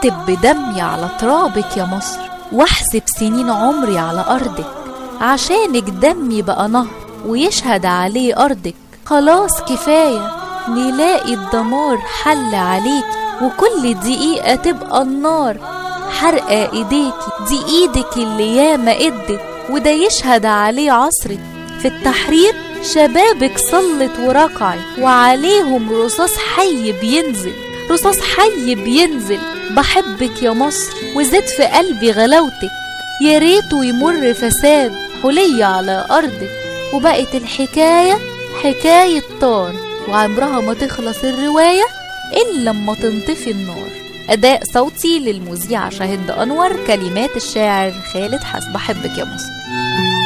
أكتب بدمي على ترابك يا مصر واحسب سنين عمري على أرضك عشانك دمي بقى نهر ويشهد عليه أرضك خلاص كفاية نلاقي الدمار حل عليك وكل دقيقة تبقى النار حرقة ايديكي دي ايدك اللي ياما ادت وده يشهد عليه عصرك في التحرير شبابك صلت وركعت وعليهم رصاص حي بينزل رصاص حي بينزل بحبك يا مصر وزاد في قلبي غلاوتك يا ريته يمر فساد حلية على أرضك وبقت الحكاية حكاية طار وعمرها ما تخلص الرواية إلا لما تنطفي النار أداء صوتي للمذيعة شاهد أنور كلمات الشاعر خالد حسب بحبك يا مصر